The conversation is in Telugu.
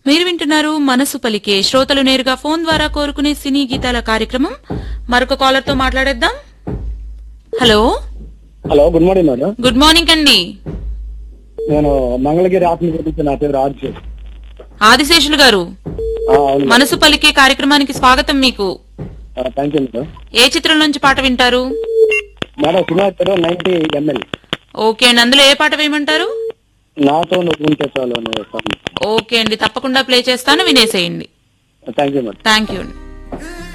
మీరు వింటున్నారు మనసు పలికే శ్రోతలు నేరుగా ఫోన్ ద్వారా కోరుకునే సినీ గీతాల కార్యక్రమం మరొక కాలర్ తో మాట్లాడేద్దాం hello hello good morning madam good morning అండి నేను మంగళగిరి ఆత్మీయ నుంచి నా పేరు రాజు ఆదిశేషులు గారు ఆ, అవును మనసు పలికే కార్యక్రమానికి స్వాగతం మీకు థ్యాంక్ యూ మేడం ఏ చిత్రం నుంచి పాట వింటారు మేడం సినిమా పేరు నైన్టీ ఎంఎల్ ఓకే అండి అందులో ఏ పాట వేయమంటారు నాతో నువ్వు ఉంటే చాలు అనే సాంగ్ ఓకే అండి తప్పకుండా ప్లే చేస్తాను వినేసేయండి thank you madam thank you అండి